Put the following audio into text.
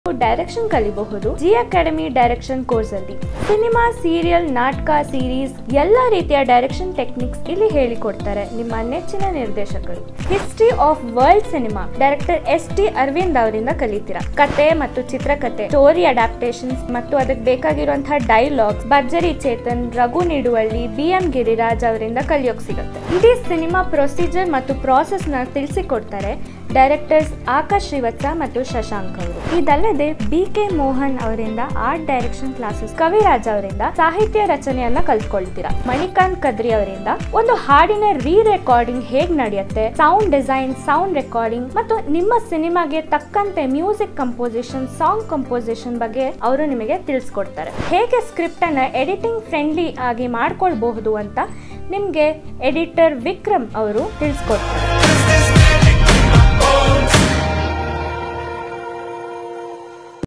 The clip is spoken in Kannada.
ಡೈರೆಕ್ಷನ್ ಕಲಿಬಹುದು ಜಿ ಅಕಾಡೆಮಿ ಡೈರೆಕ್ಷನ್ ಕೋರ್ಸ್ ಅಲ್ಲಿ ಸಿನಿಮಾ ಸೀರಿಯಲ್ ನಾಟಕ ಸೀರೀಸ್ ಎಲ್ಲಾ ರೀತಿಯ ಡೈರೆಕ್ಷನ್ ಟೆಕ್ನಿಕ್ಸ್ ಇಲ್ಲಿ ಹೇಳಿಕೊಡ್ತಾರೆ ನಿಮ್ಮ ನೆಚ್ಚಿನ ನಿರ್ದೇಶಕರು history of world cinema director S T Aravind ಅವರಿಂದ ಕಲಿತೀರಾ ಕತೆ ಮತ್ತು ಚಿತ್ರಕಥೆ ಸ್ಟೋರಿ ಅಡಾಪ್ಟೇಷನ್ಸ್ ಮತ್ತು ಅದಕ್ಕೆ ಬೇಕಾಗಿರುವಂತಹ dialogues Bharjari Chetan Raghu Niduvalli B M Giriraj ಅವರಿಂದ ಕಲಿಯೋಕ್ ಸಿಗುತ್ತೆ ಇಡೀ ಸಿನಿಮಾ ಪ್ರೊಸೀಜರ್ ಮತ್ತು ಪ್ರಾಸೆಸ್ ನ ತಿಳಿಸಿಕೊಡ್ತಾರೆ ಡೈರೆಕ್ಟರ್ಸ್ ಆಕಾಶ್ ಶ್ರೀವತ್ಸ ಮತ್ತು ಶಶಾಂಕ್ ಅವರು ಇದಲ್ಲದೆ ಬಿ ಕೆ ಮೋಹನ್ ಅವರಿಂದ ಆರ್ಟ್ ಡೈರೆಕ್ಷನ್ ಕ್ಲಾಸಸ್ ಕವಿರಾಜ್ ಅವರಿಂದ ಸಾಹಿತ್ಯ ರಚನೆಯನ್ನ ಕಲ್ತ್ಕೊಳ್ತೀರಾ ಮಣಿಕಾಂತ್ ಕದ್ರಿ ಅವರಿಂದ ಒಂದು ಹಾಡಿನ ರೀ ರೆಕಾರ್ಡಿಂಗ್ ಹೇಗ್ ನಡೆಯುತ್ತೆ ಸೌಂಡ್ ಡಿಸೈನ್ ಸೌಂಡ್ ರೆಕಾರ್ಡಿಂಗ್ ಮತ್ತು ನಿಮ್ಮ ಸಿನಿಮಾಗೆ ತಕ್ಕಂತೆ ಮ್ಯೂಸಿಕ್ ಕಂಪೋಸಿಷನ್ ಸಾಂಗ್ ಕಂಪೋಸಿಷನ್ ಬಗ್ಗೆ ಅವರು ನಿಮಗೆ ತಿಳಿಸ್ಕೊಡ್ತಾರೆ ಹೇಗೆ ಸ್ಕ್ರಿಪ್ಟ್ ಅನ್ನ ಎಡಿಟಿಂಗ್ ಫ್ರೆಂಡ್ಲಿ ಆಗಿ ಮಾಡ್ಕೊಳ್ಬಹುದು ಅಂತ ನಿಮ್ಗೆ ಎಡಿಟರ್ ವಿಕ್ರಮ್ ಅವರು ತಿಳಿಸ್ಕೊಡ್ತಾರೆ